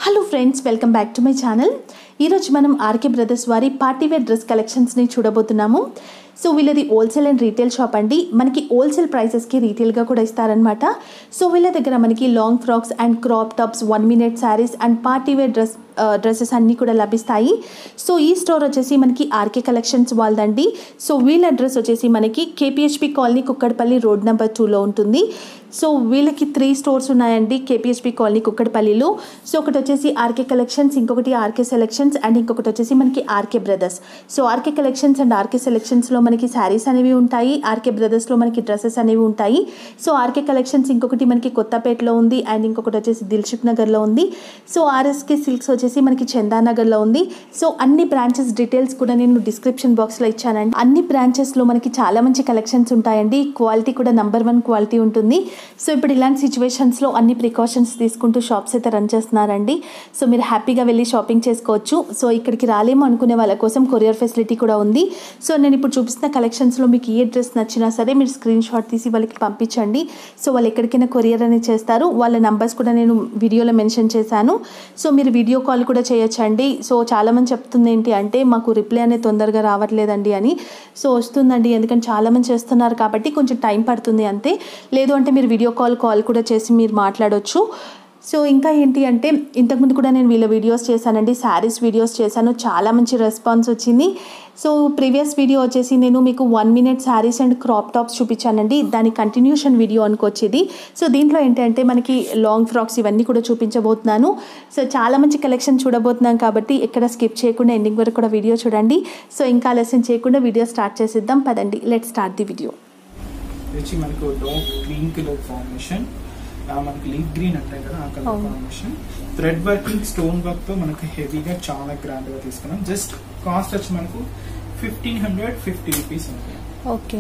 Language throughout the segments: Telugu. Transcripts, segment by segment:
Hello friends welcome back to my channel ఈరోజు మనం ఆర్కే బ్రదర్స్ వారి పార్టీవేర్ డ్రెస్ కలెక్షన్స్ని చూడబోతున్నాము సో వీళ్ళది హోల్సేల్ అండ్ రీటైల్ షాప్ అండి మనకి హోల్సేల్ ప్రైసెస్కి రీటైల్గా కూడా ఇస్తారనమాట సో వీళ్ళ దగ్గర మనకి long frocks and crop tops one minute saris and party wear dress dresses అన్నీ కూడా లభిస్తాయి సో ఈ స్టోర్ వచ్చేసి మనకి ఆర్కే కలెక్షన్స్ వాళ్ళదండి సో వీళ్ళ అడ్రస్ వచ్చేసి మనకి KPHB colony Kukatpally road number టూలో ఉంటుంది సో వీళ్ళకి త్రీ స్టోర్స్ ఉన్నాయండి కేపీహెచ్పి కాలనీ కుక్కడపల్లిలో సో ఒకటి వచ్చేసి ఆర్కే కలెక్షన్స్ ఇంకొకటి ఆర్కే సెలెక్షన్స్ అండ్ ఇంకొకటి వచ్చేసి మనకి RK brothers so RK collections and RK సెలెక్షన్స్లో మనకి శారీస్ అనేవి ఉంటాయి ఆర్కే బ్రదర్స్లో మనకి డ్రెస్సెస్ అనేవి ఉంటాయి సో ఆర్కే కలెక్షన్స్ ఇంకొకటి మనకి కొత్తపేటలో ఉంది అండ్ ఇంకొకటి వచ్చేసి దిల్సుఖ్ నగర్లో ఉంది సో ఆర్ఎస్కే సిల్క్స్ వచ్చేసి మనకి చందానగర్లో ఉంది సో అన్ని బ్రాంచెస్ డీటెయిల్స్ కూడా నేను డిస్క్రిప్షన్ బాక్స్లో ఇచ్చానండి అన్ని బ్రాంచెస్లో మనకి చాలా మంచి కలెక్షన్స్ ఉంటాయండి క్వాలిటీ కూడా నంబర్ వన్ క్వాలిటీ ఉంటుంది సో ఇప్పుడు ఇలాంటి సిచ్యువేషన్స్లో అన్ని ప్రికాషన్స్ తీసుకుంటూ షాప్స్ అయితే రన్ చేస్తున్నారండి సో మీరు హ్యాపీగా వెళ్ళి షాపింగ్ చేసుకోవచ్చు సో ఇక్కడికి రాలేము అనుకునే వాళ్ళ కోసం కొరియర్ ఫెసిలిటీ కూడా ఉంది సో నేను ఇప్పుడు చూపిస్తున్న కలెక్షన్స్లో మీకు ఏ డ్రెస్ నచ్చినా సరే మీరు స్క్రీన్ షాట్ తీసి వాళ్ళకి పంపించండి సో వాళ్ళు ఎక్కడికైనా కొరియర్ అనేది చేస్తారు వాళ్ళ నంబర్స్ కూడా నేను వీడియోలో మెన్షన్ చేశాను సో మీరు వీడియో కాల్ కూడా చేయొచ్చండి సో చాలామంది చెప్తుంది ఏంటి అంటే మాకు రిప్లై అనేది తొందరగా రావట్లేదండి అని సో వస్తుందండి ఎందుకంటే చాలామంది చేస్తున్నారు కాబట్టి కొంచెం టైం పడుతుంది అంతే లేదు అంటే మీరు వీడియో కాల్ కాల్ కూడా చేసి మీరు మాట్లాడవచ్చు సో ఇంకా ఏంటి అంటే ఇంతకుముందు కూడా నేను వీళ్ళ వీడియోస్ చేశానండి శారీస్ వీడియోస్ చేశాను చాలా మంచి రెస్పాన్స్ వచ్చింది సో ప్రీవియస్ వీడియో వచ్చేసి నేను మీకు one minute saris and crop tops చూపించానండి దాని కంటిన్యూషన్ వీడియో అనుకొచ్చేది సో దీంట్లో ఏంటంటే మనకి లాంగ్ ఫ్రాక్స్ ఇవన్నీ కూడా చూపించబోతున్నాను సో చాలా మంచి కలెక్షన్ చూడబోతున్నాం కాబట్టి ఎక్కడ స్కిప్ చేయకుండా ఎండింగ్ వరకు కూడా వీడియో చూడండి సో ఇంకా ఆలస్యం చేయకుండా వీడియో స్టార్ట్ చేసిద్దాం పదండి లెట్ స్టార్ట్ ది వీడియో వచ్చి మనకు డార్క్ గ్రీన్ కలర్ ఫార్మేషన్ మనకి లీఫ్ గ్రీన్ అంటాయి కదా ఆ కలర్ అవును. Formation thread working stone work తో మనకు హెవీగా చాలా గ్రాండ్ గా తీసుకున్నాం జస్ట్ కాస్ట్ వచ్చి మనకు ఫిఫ్టీన్ హండ్రెడ్ ఫిఫ్టీ రూపీస్ ఉంటాయి ఓకే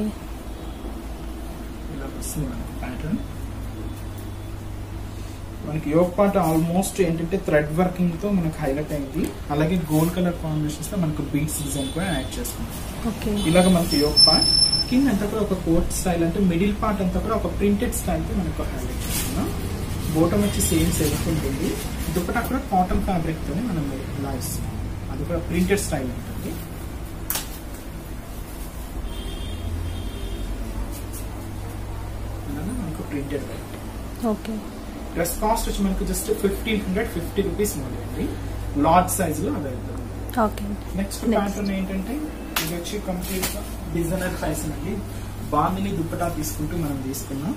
ఇలా వస్తుంది మనకు ప్యాటర్న్ మనకి యోగ్ పార్ట్ ఆల్మోస్ట్ ఏంటంటే థ్రెడ్ వర్కింగ్ తో మనకు హైలైట్ అయింది అలాగే గోల్డ్ కలర్ కాంబినేషన్స్ లో మనకు బీట్స్ డిజైన్ కూడా యాడ్ చేసుకున్నాం ఓకే ఇలాగ మనకి యోగ్ పార్ట్ కింద అంతా కూడా ఒక కోట్ స్టైల్ అంటే మిడిల్ పార్ట్ అంతా కూడా ఒక ప్రింటెడ్ స్టైల్ తో మనకు హైలైట్ చేస్తున్నాం బోటం వచ్చి సేమ్ సెల్ఫ్ ఉంటుంది దుప్పటా కూడా కాటన్ ఫ్యాబ్రిక్ తోనే మనం ఇలా ఇస్తున్నాం అది కూడా ప్రింటెడ్ స్టైల్ ఉంటుంది ఇలాగా మనకు printed white okay dress cost వచ్చి మనకు just fifteen hundred fifty rupees ఉంది లార్జ్ సైజ్ లో available okay next Next. Pattern ఏంటంటే ఇది వచ్చి కంప్లీట్ గా డిజైనర్ ఫ్యాషన్ అండి బాందిని దుప్పటా తీసుకుంటూ మనం తీసుకున్నాం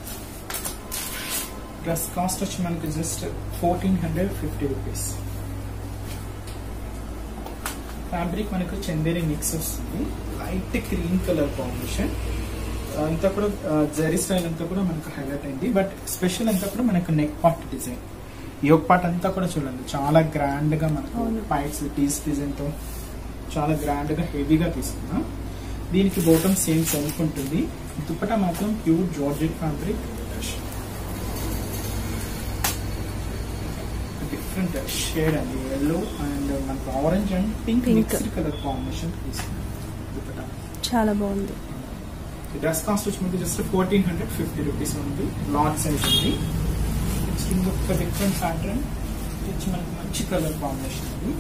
డ్రెస్ కాస్ట్ వచ్చి మనకి just fourteen hundred fifty rupees fabric మనకు చందేరి మిక్స్ వస్తుంది లైట్ క్రీమ్ కలర్ కాంబినేషన్ అంతా కూడా జరీ స్టైల్ అంతా కూడా మనకు హైలైట్ అయింది బట్ స్పెషల్ అంతా కూడా మనకు neck part design yoke part అంతా కూడా చూడండి చాలా గ్రాండ్ గా మనకు అవును. పైట్స్ టీస్ డిజైన్ తో చాలా గ్రాండ్ గా హెవీగా తీసుకున్నాం దీనికి బోటం సేమ్ సెల్ఫ్ ఉంటుంది దుప్పట మాత్రం pure georgette fabric different shade అండి ఎల్లో అండ్ మనకు orange and pink Pink. Mixed colour combination తీసుకున్నాం దుప్పట చాలా బాగుంది డ్రెస్ కాస్ట్ వచ్చి మనకి just fourteen hundred fifty rupees ఉంది లార్జ్ సైజ్ ఉంది నెక్స్ట్ ఇంకొక డిఫరెంట్ ప్యాటర్న్ వచ్చి మనకి మంచి కలర్ కాంబినేషన్ ఉంది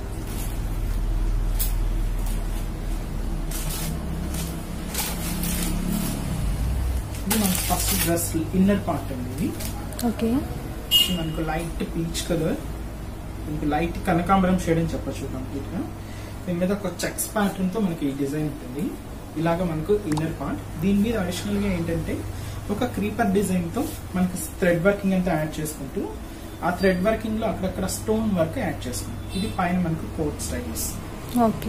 ఇది మనకి ఫస్ట్ డ్రెస్ ఇన్నర్ పార్ట్ అండి ఇది ఓకే ఇది మనకు లైట్ పీచ్ కలర్ మనకి లైట్ కనకాంబరం షేడ్ అని చెప్పొచ్చు కంప్లీట్ గా దీని మీద ఒక చెక్స్ ప్యాటర్న్ తో మనకి ఈ డిజైన్ ఉంటుంది ఇలాగ మనకు ఇన్నర్ పార్ట్ దీని మీద అడిషనల్ గా ఏంటంటే ఒక క్రీపర్ డిజైన్ తో మనకి థ్రెడ్ వర్కింగ్ అంతా యాడ్ చేసుకుంటూ ఆ థ్రెడ్ వర్కింగ్ లో అక్కడక్కడ స్టోన్ వర్క్ యాడ్ చేసుకుంటాం ఇది పైన మనకు కోట్ స్టైల్స్ ఓకే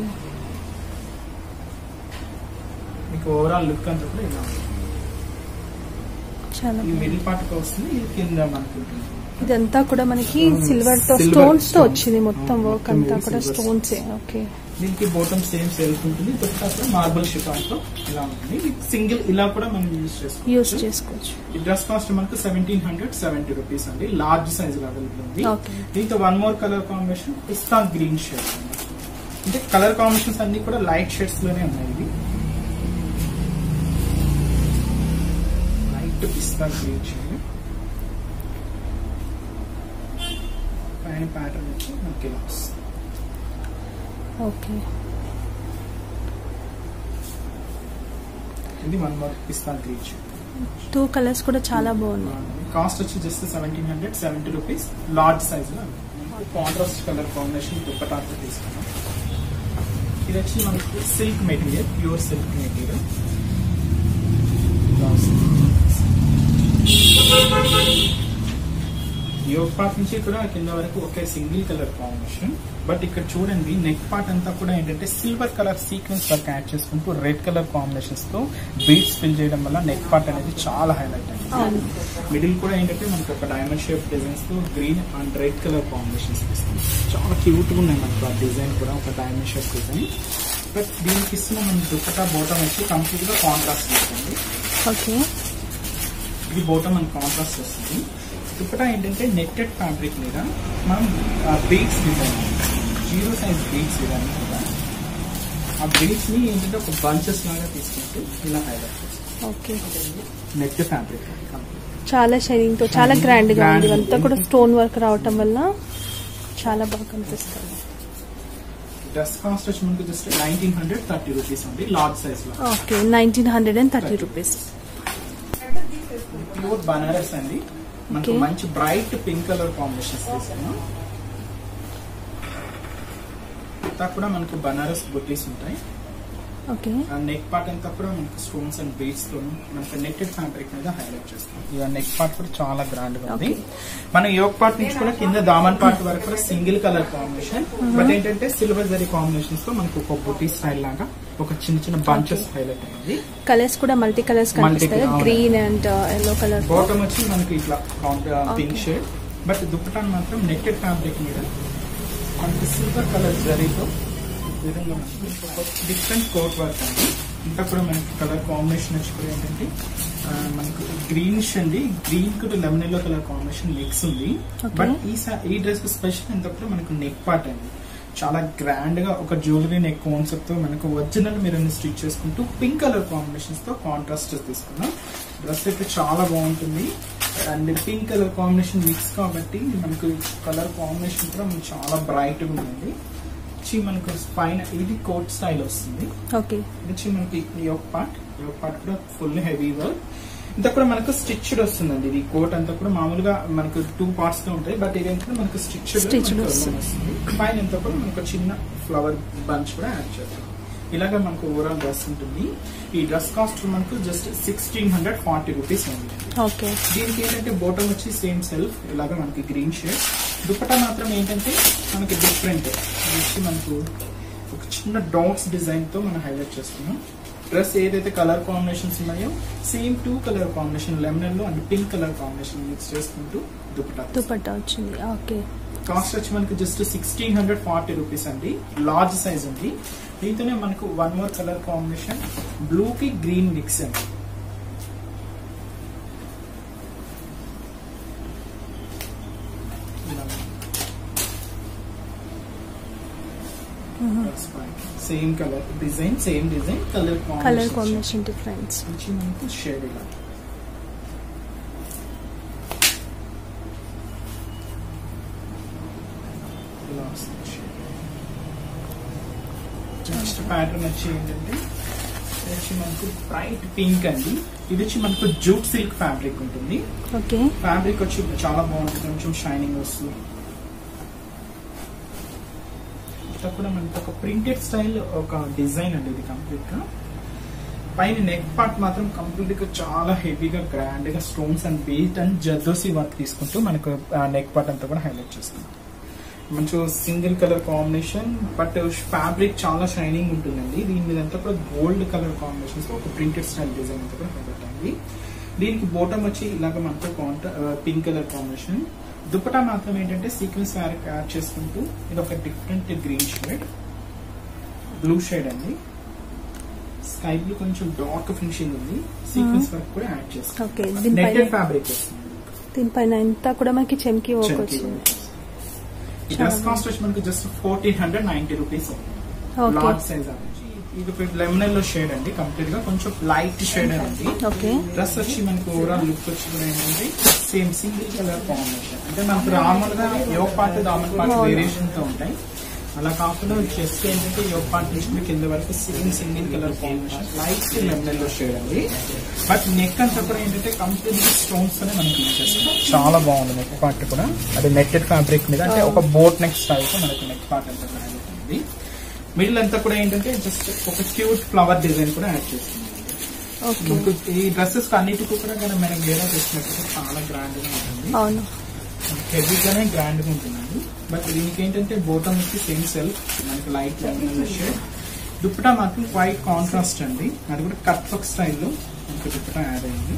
మీకు ఓవరాల్ లుక్ అంతా కూడా ఇలా ఉంటుంది చాలా ఈ మిడిల్ పార్ట్ వస్తుంది ఇది కింద మనకు ఉంటుంది ఇదంతా కూడా మనకి Hmm. సిల్వర్ తో Silver స్టోన్స్ తో stone. వచ్చింది మొత్తం Hmm. వర్క్ మొత్తం అంతా ఇది కూడా silver స్టోన్స్ ఓకే దీనికి బోటం సేమ్ సెల్ఫ్ ఉంటుంది దుప్పటా మార్బుల్ షిఫాన్ తో ఇలా ఉంటుంది సింగిల్ ఇలా కూడా మనం యూజ్ యూస్ చేసుకోవచ్చు చేసుకోవచ్చు ఈ డ్రెస్ కాస్ట్ మనకు సెవెంటీన్ హండ్రెడ్ సెవెంటీ రూపీస్ అండి లార్జ్ సైజ్ అవైలబుల్ ఉంది Okay. దీంతో one more colour combination pista green shade అంటే కలర్ కాంబినేషన్స్ అన్ని కూడా లైట్ షేడ్స్ లోనే ఉన్నాయి ఇవి లైట్ పిస్తా గ్రీన్ షేడ్ పైన ప్యాటర్న్ వచ్చి మనకి ఇలా వస్తుంది ఓకే ఇది వన్ మోర్ పిస్తాన్ రీచ్ టూ కలర్స్ కూడా చాలా బాగున్నాయి కాస్ట్ వచ్చి just seventeen hundred seventy rupees large size లో కాంట్రాస్ట్ కలర్ కాంబినేషన్ దుప్పటాతో తీసుకున్నాం ఇది వచ్చి మనకి silk material pure silk material yoke part నుంచి కూడా కింద వరకు ఒకే సింగిల్ కలర్ కాంబినేషన్ బట్ ఇక్కడ చూడండి నెక్ పార్ట్ అంతా కూడా ఏంటంటే silver colour sequence work add చేసుకుంటూ రెడ్ కలర్ కాంబినేషన్స్ తో బీట్స్ ఫిల్ చేయడం వల్ల నెక్ పార్ట్ అనేది చాలా హైలైట్ అయింది అవును మిడిల్ కూడా ఏంటంటే మనకి ఒక డైమండ్ షేప్ డిజైన్స్ తో green and red colour combinations ఇస్తుంది చాలా క్యూట్ గా ఉన్నాయి మనకు ఆ డిజైన్ కూడా ఒక డైమండ్ షేప్ డిజైన్ బట్ దీనికి ఇస్తున్న మన దుప్పటా బోటం వచ్చి కంప్లీట్ గా కాంట్రాస్ట్ వస్తుంది ఓకే ఇది బోటం మనకి కాంట్రాస్ట్ వస్తుంది దుప్పటా ఏంటంటే నెట్టెడ్ ఫ్యాబ్రిక్ మీద మనం beads design zero size beads ఇవన్నీ కూడా ఆ బీట్స్ ని ఏంటంటే ఒక బంచెస్ లాగా తీసుకుంటూ ఇలా హైలైట్ చేస్తాం ఓకే నెట్ ఫ్యాబ్రిక్ కంప్లీట్ చాలా షైనింగ్ తో చాలా Shining, గ్రాండ్ గా grand ఉంది ఇదంతా ఉంది. కూడా స్టోన్ వర్క్ రావటం వల్ల చాలా బాగా కనిపిస్తుంది డ్రెస్ కాస్ట్ వచ్చి మనకు just nineteen hundred thirty rupees ఉంది లార్జ్ సైజ్ లో okay nineteen hundred and thirty rupees pure Banaras అండి మనకు Okay. మంచి బ్రైట్ పింక్ కలర్ కాంబినేషన్స్ తీసుకున్నాం అంతా కూడా మనకు బనారస్ బుట్టీస్ ఉంటాయి ఓకే ఆ నెక్ పార్ట్ అంతా కూడా మనకు స్టోన్స్ అండ్ బీడ్స్ తో మనకు నెట్టెడ్ ఫ్యాబ్రిక్ మీద హైలైట్ చేస్తాం ఇక నెక్ పార్ట్ కూడా చాలా గ్రాండ్ గా ఉంది Okay. మన యోగ్ పార్ట్ నుంచి కూడా కింద దామన్ పార్ట్ వరకు కూడా సింగిల్ కలర్ కాంబినేషన్ బట్ ఏంటంటే సిల్వర్ జరీ కాంబినేషన్స్ తో మనకు ఒక బుట్టి స్టైల్ లాగా ఒక చిన్న చిన్న బంచెస్ హైలైట్ అయింది కలర్స్ కూడా మల్టీ కలర్స్ కనిపిస్తాయి అవును. Green and yellow colour bottom వచ్చి మనకి ఇట్లా పింక్ షేడ్ బట్ దుప్పటాన్ మాత్రం నెట్టెడ్ ఫ్యాబ్రిక్ మీద మనకి సిల్వర్ కలర్ జరీతో ఈ విధంగా డిఫరెంట్ కోట్ వర్క్ అండి ఇంకా కూడా మనకి కలర్ కాంబినేషన్ వచ్చి కూడా ఏంటంటే ఆ, మనకు గ్రీనిష్ అండి గ్రీన్ కు lemon yellow colour combination mix ఉంది Okay. బట్ ఈ సా- ఈ డ్రెస్ స్పెషల్ ఎంత కూడా మనకు నెక్ పార్ట్ అండి చాలా గ్రాండ్ గా ఒక జ్యువెలరీ నెక్ కాన్సెప్ట్ తో మనకు ఒరిజినల్ మీరు స్టిచ్ చేసుకుంటూ పింక్ కలర్ కాంబినేషన్స్ తో కాంట్రాస్ట్ తీసుకున్నాం డ్రెస్ అయితే చాలా బాగుంటుంది and pink colour combination mix కాబట్టి మనకు కలర్ కాంబినేషన్ కూడా మనకు చాలా బ్రైట్ గా ఉంది వచ్చి మనకు పైన ఇది కోట్ స్టైల్ వస్తుంది ఓకే ఇది వచ్చి మనకి యోక్ పార్ట్ యోక్ పార్ట్ కూడా ఫుల్ హెవీ వర్క్ ఇంత కూడా మనకు స్టిచ్డ్ వస్తుందండి ఇది కోట్ అంతా కూడా మామూలుగా మనకు టూ పార్ట్స్ లో ఉంటాయి బట్ ఇది ఏంటంటే మనకు స్టిచ్డ్ Stitched వస్తుంది. వస్తుంది పైన అంతా కూడా మనకు చిన్న ఫ్లవర్ బంచ్ కూడా యాడ్ చేస్తాం ఇలాగా మనకు ఓవరాల్ డ్రెస్ ఉంటుంది ఈ డ్రెస్ కాస్ట్ మనకు just sixteen hundred forty rupees ఉంది ఓకే దీనికి ఏంటంటే బోటం వచ్చి సేమ్ సెల్ఫ్ ఇలాగ మనకి గ్రీన్ షేడ్ దుపట్టా మాత్రం ఏంటంటే మనకి డిఫరెంట్ ఇది వచ్చి మనకు ఒక చిన్న డాట్స్ డిజైన్ తో మనం హైలైట్ చేస్తున్నాం డ్రెస్ ఏదైతే కలర్ కాంబినేషన్స్ ఉన్నాయో same two colour combination lemon లో and pink colour combination mix చేసుకుంటూ దుపట్టా దుపట్టా వచ్చింది ఓకే కాస్ట్ వచ్చి మనకి just sixteen hundred forty rupees అండి లార్జ్ సైజ్ ఉంది దీంతోనే మనకు one more colour combination blue కి గ్రీన్ మిక్స్ అండి same colour design same design colour colour combination difference వచ్చి మనకు షేడ్ ఇలా ఇలా వస్తుంది షేడ్ నెక్స్ట్ ప్యాటర్న్ వచ్చి ఏంటంటే ఇది వచ్చి మనకు బ్రైట్ పింక్ అండి ఇది వచ్చి మనకు జూట్ సిల్క్ ఫ్యాబ్రిక్ ఉంటుంది ఓకే ఫ్యాబ్రిక్ వచ్చి చాలా బాగుంటుంది కొంచెం షైనింగ్ వస్తుంది ఇట్లా కూడా మనకి ఒక ప్రింటెడ్ స్టైల్ ఒక డిజైన్ అండి ఇది కంప్లీట్ గా పైన నెక్ పార్ట్ మాత్రం కంప్లీట్ గా చాలా హెవీగా గ్రాండ్ గా stones and bead and zardozi work తీసుకుంటూ మనకు నెక్ పార్ట్ అంతా కూడా హైలైట్ చేస్తుంది మంచి single colour combination but fabric చాలా షైనింగ్ ఉంటుందండి దీని మీద అంతా కూడా గోల్డ్ కలర్ కాంబినేషన్స్ ఒక ప్రింటెడ్ స్టైల్ డిజైన్ అంతా కూడా హైలైట్ అయింది దీనికి బోటం వచ్చి ఇలాగ మనకు పింక్ కలర్ కాంబినేషన్ దుపటా మాత్రం ఏంటంటే సీక్వెన్స్ ఫ్యాబ్రిక్ యాడ్ చేసుకుంటూ ఇది ఒక different green shade blue shade అండి స్కై బ్లూ కొంచెం డార్క్ ఫినిషింగ్ ఉంది సీక్వెన్స్ వర్క్ కూడా యాడ్ చేస్తాం ఓకే దీనిపైన నెట్టెడ్ ఫ్యాబ్రిక్ వస్తుంది దీనిపైన అంతా కూడా మనకి చెంకి వర్క్ చంకీ వచ్చింది వర్క్. ఈ డ్రెస్ కాస్ట్ వచ్చి మనకి just fourteen hundred ninety rupees okay large size ఇది లెమనెల్లో షేడ్ అండి కంప్లీట్ గా కొంచెం లైట్ షేడ్ అండి ఓకే డ్రెస్ వచ్చి మనకు ఓవరాల్ లుక్ వచ్చి కూడా ఏంటంటే సేమ్ సింగిల్ కలర్ కాంబినేషన్ అంటే మనకు నార్మల్ గా యోగ పార్ట్ దామన్ పార్ట్ వేరియేషన్ తో ఉంటాయి అలా కాకుండా చెస్ట్ ఏంటంటే యోగ పార్ట్ నుంచి కూడా కింద వరకు same single colour combination light lemon yellow shade అండి బట్ నెక్ అంతా కూడా ఏంటంటే కంప్లీట్ స్టోన్స్ అనే మనకి యూజ్ చేస్తాం చాలా బాగుంది నెక్ పార్ట్ కూడా అది నెట్టెడ్ ఫ్యాబ్రిక్ మీద అంటే ఒక బోట్ నెక్ స్టైల్ తో మనకి నెక్ పార్ట్ అంతా కూడా ఉంటుంది మిడిల్ అంతా కూడా ఏంటంటే జస్ట్ ఒక క్యూట్ ఫ్లవర్ డిజైన్ కూడా యాడ్ చేస్తుంది ఓకే మీకు ఈ డ్రెస్సెస్ అన్నిటికీ కూడా మనం మనం వేరే తెచ్చినట్టు చాలా గ్రాండ్ గా ఉంటుంది అవును హెవీగానే గ్రాండ్ గా ఉంటుందండి బట్ దీనికి ఏంటంటే బోటమ్ వచ్చి సేమ్ సెల్ఫ్ మనకి లైట్ షేడ్ దుప్పటా మాత్రం వైట్ కాంట్రాస్ట్ అండి అది కూడా కట్ వర్క్ స్టైల్లో మనకి దుప్పటా యాడ్ అయింది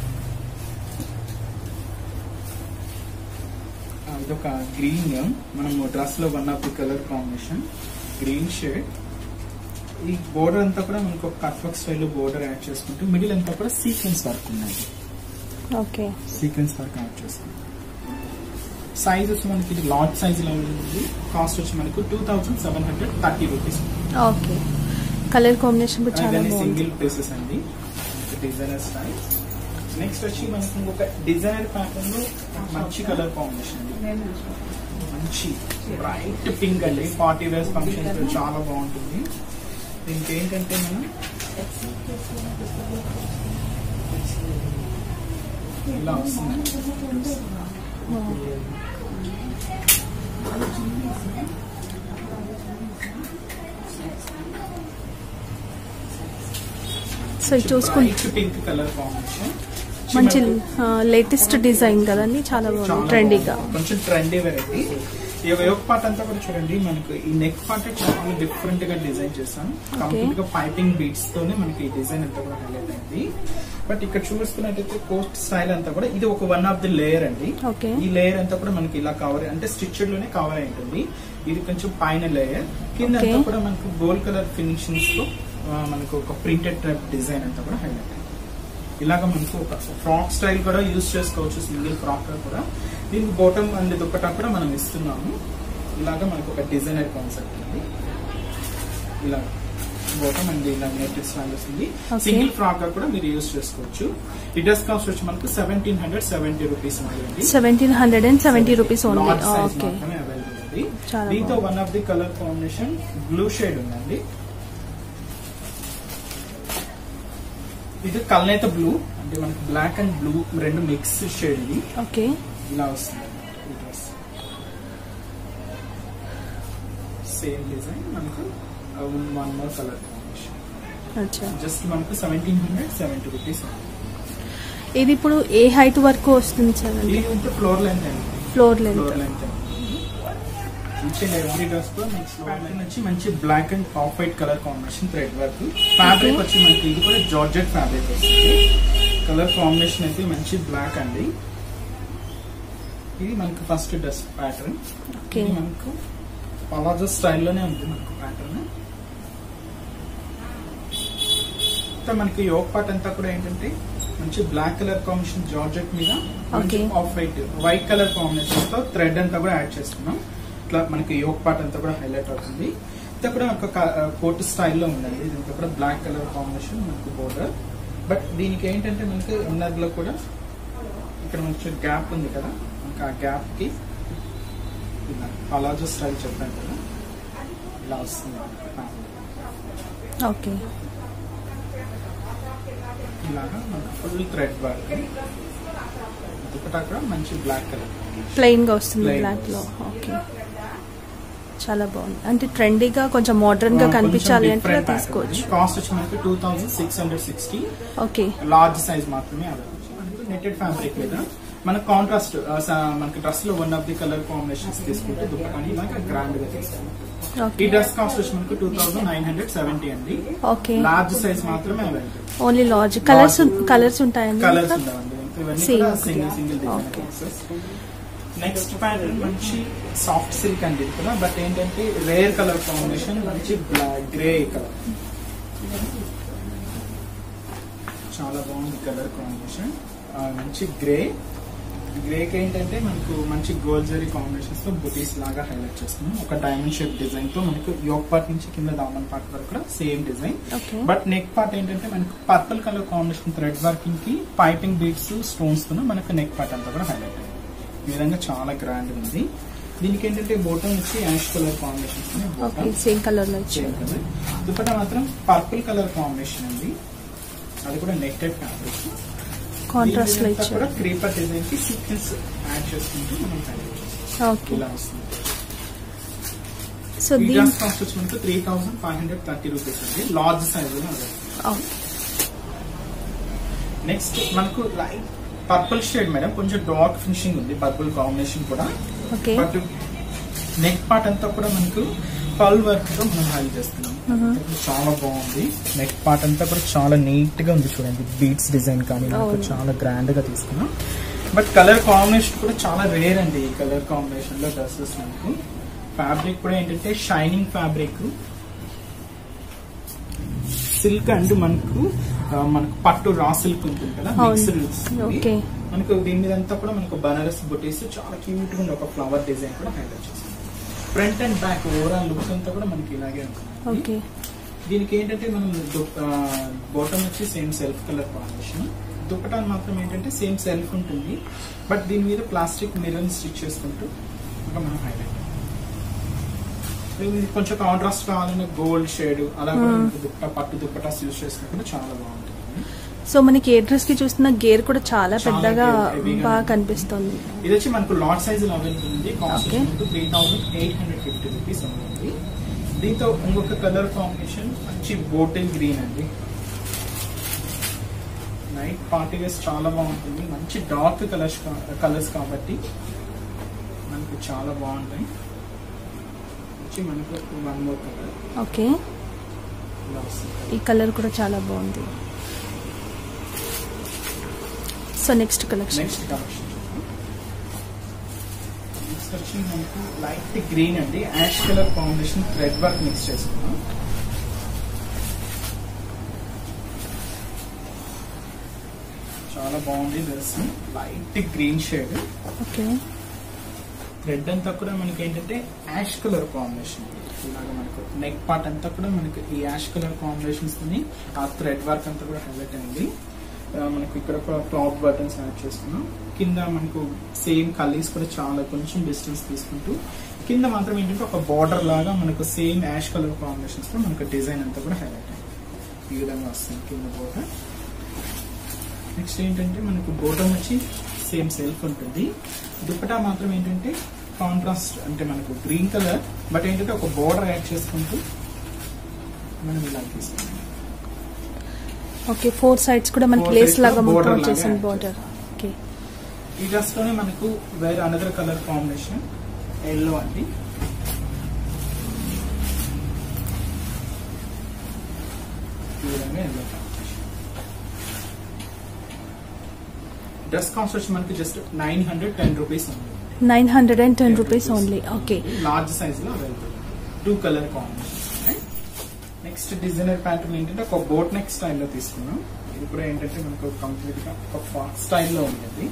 ఆ, ఇదొక గ్రీన్ మనం డ్రెస్ లో one of the colour combination green shade ఈ బోర్డర్ అంతా కూడా మనకు ఒక కట్ వర్క్ స్టైల్లో బోర్డర్ యాడ్ చేసుకుంటూ మిడిల్ అంతా కూడా సీక్వెన్స్ వర్క్ ఉందండి ఓకే సీక్వెన్స్ వర్క్ యాడ్ చేసుకుంటాం సైజ్ వచ్చి మనకి ఇది లార్జ్ సైజ్ లో ఉంది కాస్ట్ వచ్చి మనకు two thousand seven hundred thirty rupees okay colour combination కూడా చాలా బాగుంది సింగిల్ పీసెస్ అండి డిజైనర్ స్టైల్ నెక్స్ట్ వచ్చి మనకి ఇంకొక డిజైనర్ ప్యాటర్న్ లో మంచి కలర్ కాంబినేషన్ మంచి బ్రైట్ పింక్ అండి పార్టీ వేర్స్ ఫంక్షన్స్ చాలా బాగుంటుంది దీనికి ఏంటంటే మనం ఇలా వస్తుంది సో ఇది చూసుకుంటే బ్రైట్ పింక్ కలర్ కాంబినేషన్ మంచి లేటెస్ట్ డిజైన్ కదండి చాలా బాగుంది ట్రెండీగా కొంచెం ట్రెండీ వెరైటీ ఈ యొక్క యోగ పార్ట్ అంతా కూడా చూడండి మనకు ఈ నెక్ పార్ట్ చాలా డిఫరెంట్ గా డిజైన్ చేస్తాం కంప్లీట్ గా పైపింగ్ బీట్స్ తోనే మనకి ఈ డిజైన్ అంతా కూడా హైలైట్ అయింది బట్ ఇక్కడ చూసుకున్నట్టయితే కోస్ట్ స్టైల్ అంతా కూడా ఇది ఒక వన్ ఆఫ్ ది లేయర్ అండి ఓకే ఈ లేయర్ అంతా కూడా మనకి ఇలా కవర్ అంటే స్టిచ్డ్ లోనే కవర్ అయి ఉంటుంది ఇది కొంచెం పైన లేయర్ కింద Okay. అంతా కూడా మనకు గోల్డ్ కలర్ ఫినిషింగ్స్ తో ఆ, మనకు ఒక ప్రింటెడ్ టైప్ డిజైన్ అంతా కూడా హైలైట్ అయింది ఇలాగ మనకు ఒక ఫ్రాక్ స్టైల్ కూడా యూజ్ చేసుకోవచ్చు సింగిల్ ఫ్రాక్ కూడా దీనికి బాటమ్ అండ్ దుప్పటా కూడా మనం ఇస్తున్నాము ఇలాగ మనకు ఒక డిజైనర్ కాన్సెప్ట్ ఉంది ఇలా బాటమ్ అండ్ ఇలా నేటివ్ స్టైల్ వస్తుంది Okay. సింగిల్ ఫ్రాక్ గా కూడా మీరు యూజ్ చేసుకోవచ్చు ఈ డ్రెస్ కాస్ట్ వచ్చి మనకు సెవెంటీన్ హండ్రెడ్ సెవెంటీ రూపీస్ ఉంటుంది seventeen hundred and seventy rupees only large size okay మాత్రమే అవైలబుల్ ఉంది చాలా దీంతో బాగుంది. One of the colour combination blue shade ఉందండి ఇది కల్నేత బ్లూ అంటే మనకి బ్లాక్ అండ్ బ్లూ రెండు మిక్స్ షేడ్ ఇది ఓకే ఇలా వస్తుంది ఈ డ్రెస్ సేమ్ డిజైన్ మనకు వన్ మోర్ కలర్ కాంబినేషన్ అచ్చా జస్ట్ మనకు సెవెంటీన్ హండ్రెడ్ సెవెంటీ రూపీస్ ఇది ఇప్పుడు ఏ హైట్ వరకు వస్తుంది సార్ ఇది ఉంటే ఫ్లోర్ లెంత్ అండి ఫ్లోర్ లెంత్ ఫ్లోర్ లెంత్ మంచి ఎవ్రీ డ్రెస్ లో మనకి ప్యాటర్న్ వచ్చి మంచి black and off white colour combination thread work fabric వచ్చి మనకి ఇది కూడా జార్జెట్ ఫ్యాబ్రిక్ వస్తుంది కలర్ కాంబినేషన్ అయితే మంచి బ్లాక్ అండి ఇది మనకి ఫస్ట్ డ్రెస్ ప్యాటర్న్ ఓకే ఇది మనకు పలాజో స్టైల్లోనే ఉంది మనకు ప్యాటర్న్ మనకి యోగ్ పార్ట్ అంతా కూడా ఏంటంటే మంచి బ్లాక్ కలర్ కాంబినేషన్ జార్జెట్ మీద మంచి Okay. Off white white colour combination తో థ్రెడ్ అంతా కూడా యాడ్ చేస్తున్నాం ఇట్లా మనకి యోగ్ పార్ట్ అంతా కూడా హైలైట్ అవుతుంది ఇది కూడా ఒక కోట్ స్టైల్లో ఉందండి దీంట్లో కూడా బ్లాక్ కలర్ కాంబినేషన్ మనకు బోర్డర్ బట్ దీనికి ఏంటంటే మనకి ఇన్నర్ లో కూడా ఇక్కడ మంచి గ్యాప్ ఉంది కదా మనకి ఆ గ్యాప్ కి ఇలా పలాజో స్టైల్ చెప్పాను కదా ఇలా వస్తుంది ఓకే ఇలాగా మనకు ఫుల్ థ్రెడ్ వర్క్ దుపట్టా కూడా మంచి బ్లాక్ కలర్ ప్లెయిన్ గా వస్తుంది Plain బ్లాక్ లో ఓకే చాలా బాగుంది అంటే ట్రెండీగా కొంచెం మోడర్న్ గా కనిపించాలి అంటే ఇలా తీసుకోవచ్చు కాస్ట్ వచ్చి మనకి two thousand six hundred sixty okay large size మాత్రమే అవైలబుల్ నెట్టెడ్ ఫ్యాబ్రిక్ మీద మన కాంట్రాస్ట్ మనకి డ్రెస్ లో one of the colour combinations తీసుకుంటే దుప్పటాని ఇలాగా గ్రాండ్ గా తీస్తాం ఈ ఓకే డ్రెస్ కాస్ట్ వచ్చి మనకి two thousand nine hundred seventy అండి ఓకే లార్జ్ సైజ్ మాత్రమే available only large colours colours ఉంటాయండి కలర్స్ ఇంకా? ఉండవండి ఇవన్నీ Same కూడా ఒకటి. Single single Okay. Next pattern మంచి సాఫ్ట్ సిల్క్ అండి ఇది కూడా బట్ ఏంటంటే రేర్ కలర్ కాంబినేషన్ మంచి బ్లాక్ గ్రే కలర్ చాలా బాగుంది కలర్ కాంబినేషన్ మంచి గ్రే గ్రేక్ ఏంటంటే మనకు మంచి గోల్డ్ జరీ కాంబినేషన్స్ తో బుటీస్ లాగా హైలైట్ చేస్తున్నాం ఒక డైమండ్ షేప్ డిజైన్ తో మనకు యోక్ పార్ట్ నుంచి కింద దామన్ పార్ట్ వరకు కూడా same design okay but neck part ఏంటంటే మనకు purple colour combination thread working కి పైపింగ్ బీడ్స్ స్టోన్స్ తో మనకు నెక్ పార్ట్ అంతా కూడా హైలైట్ అయింది ఈ విధంగా చాలా గ్రాండ్ ఉంది దీనికి ఏంటంటే బోటం వచ్చి ash colour combination okay same colour లో సేమ్ ఇచ్చారు కలర్ దుపట్టా మాత్రం పర్పుల్ కలర్ కాంబినేషన్ ఉంది అది కూడా నెక్టెడ్ ఫ్యాబ్రిక్ కాంట్రాస్ట్ లో కూడా ఇచ్చారు క్రీపర్ డిజైన్ కి సీక్వెన్స్ యాడ్ చేసుకుంటూ మనం హైలైట్ చేస్తాం ఓకే ఇలా వస్తుంది సో ఈ దీని డ్రెస్ కాస్ట్ వచ్చి మనకు three thousand five hundred thirty rupees ఉంది లార్జ్ సైజ్ లో ఉంది ఓకే నెక్స్ట్ మనకు లైట్ పర్పుల్ షేడ్ మేడం కొంచెం డార్క్ ఫినిషింగ్ ఉంది పర్పుల్ కాంబినేషన్ కూడా ఓకే బట్ నెక్ పార్ట్ అంతా కూడా మనకు పల్ వర్క్ తో మనం హైల్ చేస్తున్నాం చాలా బాగుంది నెక్ పార్ట్ అంతా కూడా చాలా నీట్ గా ఉంది చూడండి బీట్స్ డిజైన్ కానీ మనకు అవును. చాలా గ్రాండ్ గా తీసుకున్నాం బట్ కలర్ కాంబినేషన్ కూడా చాలా రేర్ అండి ఈ కలర్ కాంబినేషన్ లో డ్రెస్సెస్ మనకు ఫ్యాబ్రిక్ కూడా ఏంటంటే షైనింగ్ ఫ్యాబ్రిక్ సిల్క్ అండ్ మనకు ఆ, మనకు పట్టు రా సిల్క్ ఉంటుంది కదా అవును. మిక్స్డ్ ఓకే మనకు దీని మీద అంతా కూడా మనకు బనారస్ బుటీస్ చాలా క్యూట్ గా ఉంది ఒక ఫ్లవర్ డిజైన్ కూడా హైలైట్ చేసింది front and back overall looks అంతా కూడా మనకి ఇలాగే ఉంటుంది ఓకే దీనికి ఏంటంటే మనం బోటం వచ్చి సేమ్ సెల్ఫ్ కలర్ కాంబినేషన్ దుప్పటాన్ మాత్రం ఏంటంటే సేమ్ సెల్ఫ్ ఉంటుంది బట్ దీని మీద ప్లాస్టిక్ మిర్రర్ స్టిచ్ చేసుకుంటూ ఇంకా మనం హైలైట్ ఇది కొంచెం కాంట్రాస్ట్ కావాలన్న గోల్డ్ షేడ్ అలా కూడా Hmm. మనకు దుప్పట పట్టు దుప్పటాస్ యూస్ చేసుకుంటే చాలా బాగుంటుంది సో మనకి ఏ డ్రెస్ కి చూస్తున్న గేర్ కూడా చాలా చాలా పెద్దగా gear, heavy గా బాగా ఉంది. కనిపిస్తుంది ఇది వచ్చి మనకు లాట్ సైజ్ అవైలబుల్ ఉంది cost Okay. Three thousand eight hundred fifty rupees ఉంది దీంతో ఇంకొక కలర్ కాంబినేషన్ మంచి బోటిల్ గ్రీన్ అండి నైట్ పార్టీ వేస్ చాలా బాగుంటుంది మంచి డార్క్ కలర్స్ కలర్స్ కాబట్టి మనకు చాలా బాగుంటాయి వచ్చి మనకు వన్ మోర్ కలర్ ఓకే ఇలా వస్తుంది ఈ కలర్ కూడా చాలా బాగుంది so next collection next collection next వచ్చి మనకు లైట్ గ్రీన్ అండి ash colour combination thread work mix చేసుకున్నాం చాలా బాగుంది dress light green shade okay thread అంతా కూడా మనకి ఏంటంటే యాష్ కలర్ కాంబినేషన్ ఇలాగ మనకు నెక్ పార్ట్ అంతా కూడా మనకి ఈ యాష్ కలర్ కాంబినేషన్స్ ని ఆ థ్రెడ్ వర్క్ అంతా కూడా హైలైట్ అయింది ఆ, మనకు ఇక్కడ కూడా క్లాత్ బటన్స్ యాడ్ చేసుకున్నాం కింద మనకు సేమ్ కలీస్ కూడా చాలా కొంచెం డిస్టెన్స్ తీసుకుంటూ కింద మాత్రం ఏంటంటే ఒక బార్డర్ లాగా మనకు సేమ్ యాష్ కలర్ కాంబినేషన్స్ తో మనకు డిజైన్ అంతా కూడా హైలైట్ అయింది ఈ విధంగా వస్తుంది కింద బోర్డర్ నెక్స్ట్ ఏంటంటే మనకు బోటం వచ్చి సేమ్ సెల్ఫ్ ఉంటుంది దుప్పటా మాత్రం ఏంటంటే కాంట్రాస్ట్ అంటే మనకు గ్రీన్ కలర్ బట్ ఏంటంటే ఒక బోర్డర్ యాడ్ చేసుకుంటూ మనం ఇలా తీసుకుంటాం ఓకే ఫోర్ సైడ్స్ కూడా మనకి Four లేస్ sides లాగా కూడా border మొత్తం లాగా చేసిన add బార్డర్ ఓకే ఈ డ్రెస్ లోనే మనకు వేరే అనదర్ కలర్ కాంబినేషన్ ఎల్లో అండి ఈ విధంగా ఎల్లో డ్రెస్ కాస్ట్ వచ్చి మనకి just nine hundred ten rupees ఉంది nine hundred and ten rupees only okay large size లో available two colour combination next designer pattern ఏంటంటే ఒక బోట్ నెక్ స్టైల్లో తీసుకున్నాం ఇది కూడా ఏంటంటే మనకు కంప్లీట్ గా ఒక ఫాక్ స్టైల్లో ఉంటుంది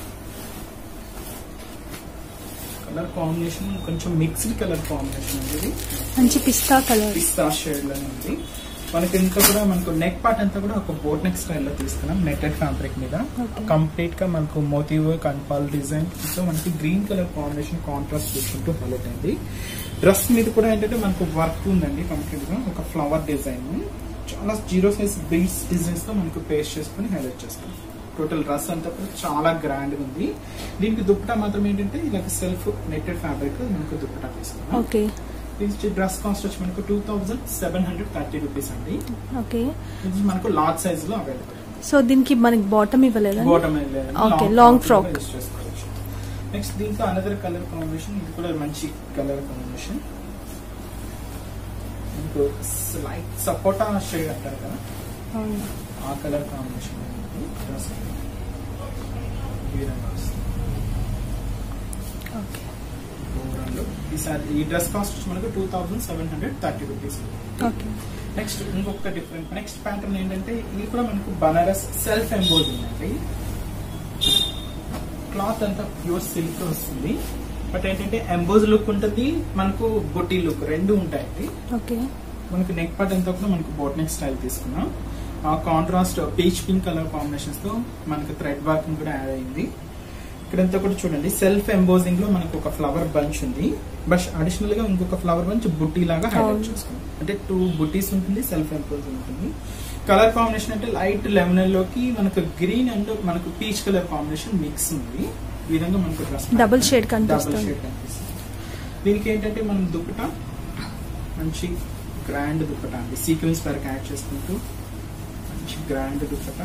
కలర్ కాంబినేషన్ కొంచెం మిక్స్డ్ కలర్ కాంబినేషన్ ఉంది మంచి పిస్తా కలర్ పిస్తా షేడ్ లోనే ఉంది మనకి ఇంకా కూడా మనకు నెక్ పార్ట్ అంతా కూడా ఒక బోట్ నెక్ స్టైల్లో తీసుకున్నాం నెట్టెడ్ ఫ్యాబ్రిక్ మీద Okay. కంప్లీట్ గా మనకు మోతీ వర్క్ అండ్ డిజైన్ తో మనకి గ్రీన్ కలర్ కాంబినేషన్ కాంట్రాస్ట్ చేసుకుంటూ హైలైట్ అయింది డ్రెస్ మీద కూడా ఏంటంటే మనకు వర్క్ ఉందండి కంప్లీట్ గా ఒక ఫ్లవర్ డిజైన్ చాలా జీరో సైజ్ బీడ్స్ డిజైన్స్ తో మనకు పేస్ట్ చేసుకుని హైలైట్ చేస్తాం టోటల్ డ్రెస్ అంతా కూడా చాలా గ్రాండ్ గా ఉంది దీనికి దుప్పటా మాత్రం ఏంటంటే ఇలా సెల్ఫ్ నెట్టెడ్ ఫ్యాబ్రిక్ మనకు దుప్పటా తీసుకున్నాం ఓకే ఇది డ్రెస్ కాస్ట్ వచ్చి మనకు two thousand seven hundred thirty rupees అండి ఓకే ఇది మనకు లార్జ్ సైజ్ లో అవైలబుల్ సో దీనికి మనకి బాటమ్ ఇవ్వలేదా bottom Okay, long frock. Next దీంట్లో అనదర్ కలర్ కాంబినేషన్ ఇది కూడా మంచి కలర్ కాంబినేషన్ మీకు లైట్ సపోటా షేడ్ అంటారు కదా అవును. ఆ కలర్ కాంబినేషన్ డ్రెస్ ఈ విధంగా వస్తుంది ఓకే ఓవరాల్ ఈసారి ఈ డ్రెస్ కాస్ట్ వచ్చి మనకు two thousand seven hundred thirty rupees okay next ఇంకొక డిఫరెంట్ నెక్స్ట్ ప్యాటర్న్ ఏంటంటే ఇది కూడా మనకు బనారస్ సెల్ఫ్ ఎంబోజింగ్ అండి క్లాత్ అంతా ప్యూర్ సిల్క్ వస్తుంది బట్ ఏంటంటే ఎంబోజ్ లుక్ ఉంటుంది మనకు బొట్టి లుక్ రెండు ఉంటాయి ఓకే మనకి నెక్ పార్ట్ అంతా కూడా మనకు బోట్ నెక్ స్టైల్ తీసుకున్నాం ఆ contrast peach pink colour combinations తో మనకి థ్రెడ్ వర్కింగ్ కూడా యాడ్ అయింది ఇక్కడంతా కూడా చూడండి సెల్ఫ్ ఎంబోజింగ్ లో మనకు ఒక ఫ్లవర్ బంచ్ ఉంది బట్ అడిషనల్ గా ఇంకొక ఫ్లవర్ బంచ్ బుట్టి లాగా హైలైట్ అవును. చేసుకున్నాం అంటే టూ బుట్టీస్ ఉంటుంది సెల్ఫ్ ఎంబోజింగ్ ఉంటుంది కలర్ కాంబినేషన్ అంటే లైట్ లెమన్ లోకి మనకు గ్రీన్ అండ్ మనకు పీచ్ కలర్ కాంబినేషన్ మిక్స్ ఉంది ఈ విధంగా మనకు డ్రెస్ డబుల్ షేడ్ డబుల్ కనిపిస్తుంది షేడ్ కనిపిస్తుంది దీనికి ఏంటంటే మనం దుప్పట మంచి గ్రాండ్ దుప్పట అండి సీక్వెన్స్ వరకు యాడ్ చేసుకుంటూ మంచి గ్రాండ్ దుప్పట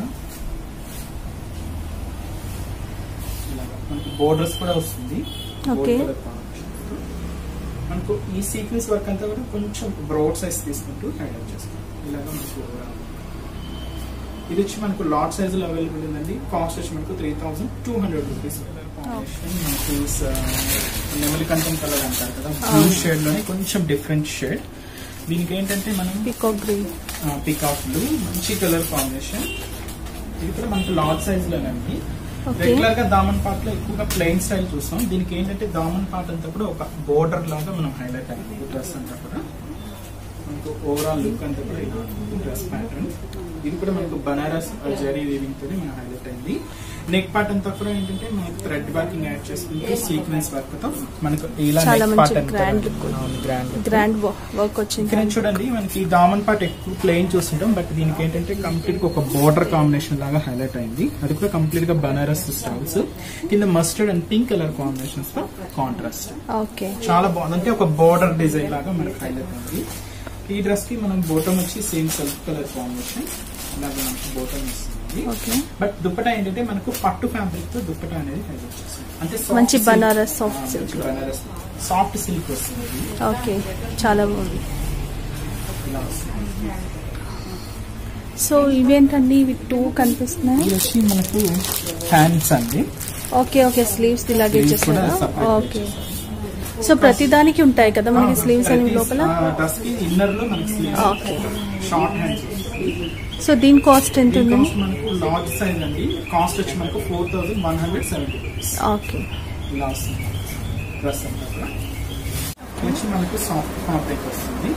ఇలాగా మనకి బోర్డర్స్ కూడా వస్తుంది Okay. Gold colour combination. మనకు ఈ సీక్వెన్స్ వర్క్ అంతా కూడా కొంచెం బ్రోడ్ సైజ్ తీసుకుంటూ హైలైట్ చేస్తాం ఇలాగా మనకు overall. ఇది వచ్చి మనకు లాట్ సైజ్ లో అవైలబుల్ ఉందండి కాస్ట్ వచ్చి మనకు three thousand two hundred rupees మనకు స- నెమలి కంఠం కలర్ అంటారు కదా బ్లూ అవును. షేడ్ లోనే కొంచెం డిఫరెంట్ షేడ్ దీనికి ఏంటంటే మనం పికాక్ గ్రీన్ పికాక్ బ్లూ మంచి కలర్ కాంబినేషన్ ఇది కూడా మనకు లార్జ్ సైజ్ లోనండి ఓకే రెగ్యులర్ గా దామన్ పార్ట్ లో ఎక్కువగా ప్లెయిన్ స్టైల్ చూస్తాం దీనికి ఏంటంటే దామన్ పార్ట్ అంతా కూడా ఒక బోర్డర్ లాగా మనం హైలైట్ అయింది ఈ డ్రెస్ అంతా కూడా మనకు ఓవరాల్ లుక్ అంతా కూడా ఇలా ఉంటుంది డ్రెస్ ప్యాటర్న్ ఇది కూడా మనకు బనారస్ జరీ వీవింగ్ తోటి మనకు హైలైట్ అయింది నెక్ పార్ట్ అంతా కూడా ఏంటంటే మనకు థ్రెడ్ వర్కింగ్ యాడ్ చేసుకుంటూ సీక్వెన్స్ వర్క్ తో మనకు ఇలా చాలా నెక్ మంచి part grand look. Grand grand work వచ్చింది ఇక్కడ చూడండి మనకి దామన్ పార్ట్ ఎక్కువ ప్లెయిన్ చూస్తుంటాం బట్ దీనికి ఏంటంటే కంప్లీట్ గా ఒక బోర్డర్ కాంబినేషన్ లాగా హైలైట్ అయింది అది కూడా కంప్లీట్ గా బనారస్ స్టైల్స్ కింద mustard and pink colour combinations తో కాంట్రాస్ట్ ఓకే చాలా బాగుంది అంటే ఒక బోర్డర్ డిజైన్ లాగా మనకి హైలైట్ అయింది ఈ డ్రెస్ కి మనం బోటం వచ్చి సేమ్ సెల్ఫ్ కలర్ కాంబినేషన్ అలాగే మనకి బోటం వస్తుంది ఓకే బట్ దుప్పట ఏంటంటే మనకు పట్టు ఫ్యాబ్రిక్ తో దుప్పట అనేది హైలైట్ చేస్తుంది అంటే soft మంచి silk. బనారస్ soft ఆ, silk మంచి లో. బనారస్ సాఫ్ట్ సిల్క్ వస్తుంది ఇది. ఓకే చాలా బాగుంది ఇలా వస్తుంది సో ఇవేంటండి ఇవి టూ కనిపిస్తున్నాయి ఇది వచ్చి మనకు హ్యాండ్స్ అండి ఓకే ఓకే స్లీవ్స్ ఇలాగే Sleeves కూడా ఇచ్చేసారా separate ఓకే సో ప్రతి దానికి ఉంటాయి కదా మనకి స్లీవ్స్ అనేవి లోపల డ్రెస్ కి ఇన్నర్ లో మనకి sleeves okay short hands so దీని కాస్ట్ ఎంత దీని ఉంది కాస్ట్ మనకు లార్జ్ సైజ్ అండి కాస్ట్ వచ్చి మనకు four thousand one hundred seventy rupees okay ఇలా వస్తుంది డ్రెస్ అంతా కూడా ఇది వచ్చి మనకు సాఫ్ట్ ఫ్యాబ్రిక్ వస్తుంది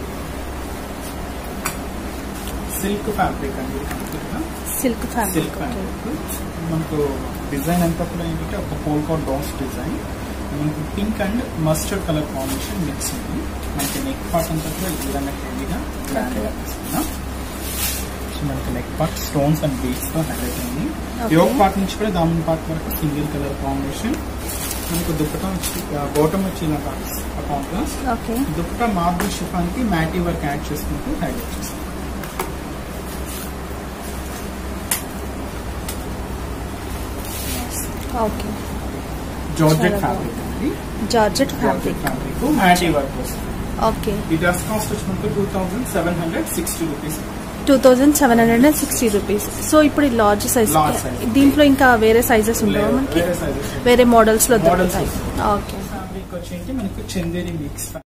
సిల్క్ ఫ్యాబ్రిక్ అండి సిల్క్ సిల్క్ ఫ్యాబ్రిక్ ఫ్యాబ్రిక్ మనకు డిజైన్ అంతా కూడా ఏంటంటే ఒక పోల్కా డాట్స్ డిజైన్ మనకు pink and mustard colour combination mix ఉంది మనకి నెక్ పార్ట్ అంతా కూడా ఈ విధంగా హెవీగా గ్రాండ్ గా తీసుకున్నాం సో మనకి neck part stones and beads తో హైలైట్ అయింది Okay. యోగ్ పార్ట్ నుంచి కూడా దామన్ పార్ట్ వరకు సింగిల్ కలర్ కాంబినేషన్ మనకు దుప్పటం వచ్చి బోటం వచ్చి ఇలా contrast okay dupatta marble chiffon కి మ్యాటీ వర్క్ యాడ్ చేసుకుంటూ హైలైట్ చేస్తాం ఓకే జార్జెట్ చాలా ఫ్యాబ్రిక్ అండి జార్జెట్ జార్జెట్ ఫ్యాబ్రిక్ ఫ్యాబ్రిక్ మ్యాటీ వర్క్ వస్తుంది ఓకే ఈ డ్రెస్ కాస్ట్ వచ్చి మనకు two thousand seven hundred sixty rupees two thousand seven hundred and sixty rupees so ఇప్పుడు లార్జ్ సైజ్ Large size. దీంట్లో ఇంకా వేరే సైజెస్ ఉండవా మనకి వేరే సైజెస్ వేరే మోడల్స్ లో Models దొరుకుతాయి వస్తాయి. ఓకే ఫ్యాబ్రిక్ వచ్చి మనకు చందేరి మిక్స్